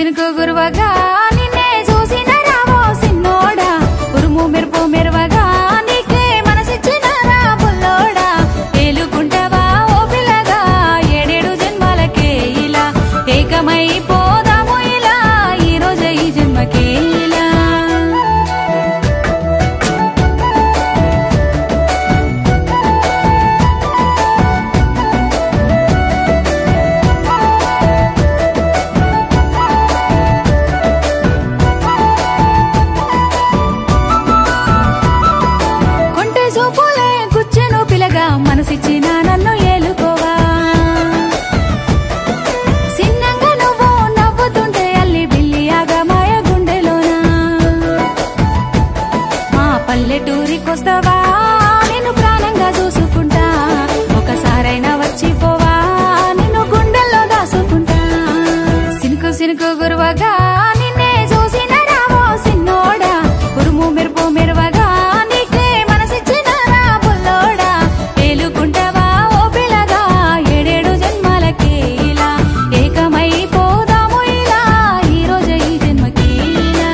సినుకు గురువగా నిన్నే చూసిన రావో సిన్నోడా ఉరుము మెరుపు మెరువగా నీకే మనసిచ్చిన రా పుల్లోడా ఏలుకుంటావా ఓ పిల్లగా ఏడేడు జన్మలకే ఇలా ఏకమై పోదాము ఇలా ఈ రోజే ఈ జన్మకే ఇలా కొంటె చూపులే గుచ్చెను పిలగా మనసిచ్చిన నన్ను ఏలుకోవా సిన్నంగా నువ్వు నవ్వుతుంటే అల్లి బిల్లియాగా మాయ గుండెలోనా మా పల్లెటూరికొస్తావా నిన్ను ప్రాణంగా చూసుకుంటా ఒకసారైనా వచ్చిపోవా నిన్ను గుండెల్లో దాసుకుంటా సినుకు సినుకు గురువగా నిన్నే చూసిన రావో సిన్నోడా ఉరుము మెరుపు మెరువగా నీకే మనసిచ్చిన రా బుల్లోడా ఏలుకుంటావా ఓ పిల్లగా ఏడేడు జన్మలకే ఇలా ఏకమై పోదాము ఇలా ఈ రోజు ఈ జన్మకి ఇలా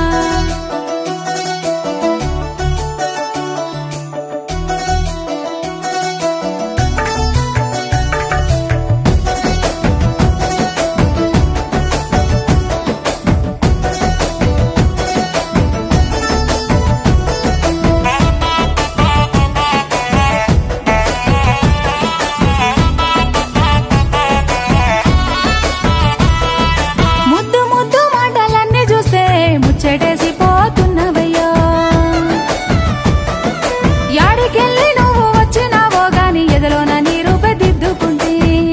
ముద్దు ముద్దు మాటలన్నీ చూస్తే ముచ్చటేసి పోతున్నవయ్యో యాడికెళ్ళి నువ్వు వచ్చినావో గాని ఎదలోన నీ రూపదిద్దుకుంటే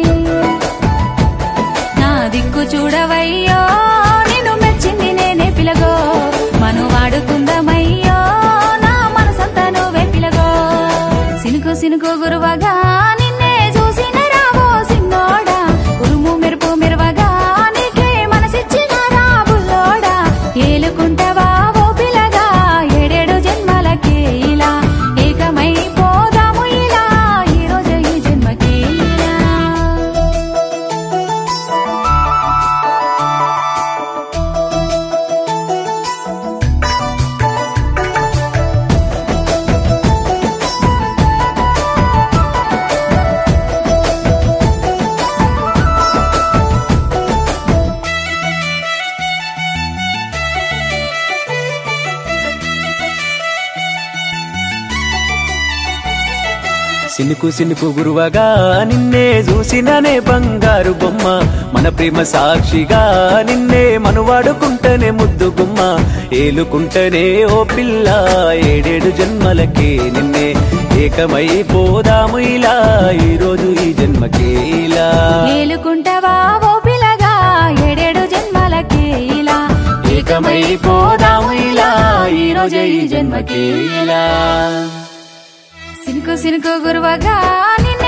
నా దిక్కు చూడవయ్యో నిన్ను మెచ్చింది నేనే పిలగో మను వాడుకుందమయ్యో నా మనసంతా నువ్వే పిలగో సినుకు సినుకు గురువగా నిన్నే చూసిన రావో సిన్నోడా ఉరుము మెరుపు మెరువగా నీకే మనసిచ్చిన రాబుల్లోడా ఏలుకుంటావా ఓ పిలగా ఏడేడు జన్మలకే ఇలా ఏకమై పోదాము ఇలా ఈ రోజు ఈ జన్మకి ఇలా సినుకు సినుకు గురువగా నిన్నే చూసిననే బంగారు బొమ్మ మన ప్రేమ సాక్షిగా నిన్నే మనువాడుకుంటనే ముద్దు గుమ్మ ఏలుకుంటనే ఓ పిల్ల ఏడేడు జన్మలకే నిన్నే ఏకమై పోదాము ఇలా ఈ రోజు ఈ జన్మకే ఇలా ఏలుకుంటావా ఓ పిల్లగా ఏడేడు జన్మలకే ఇలా ఏకమై పోదాము ఇలా ఈ రోజు ఈ జన్మకే ఇలా సినుకు సినుకు గురువగా నిన్నే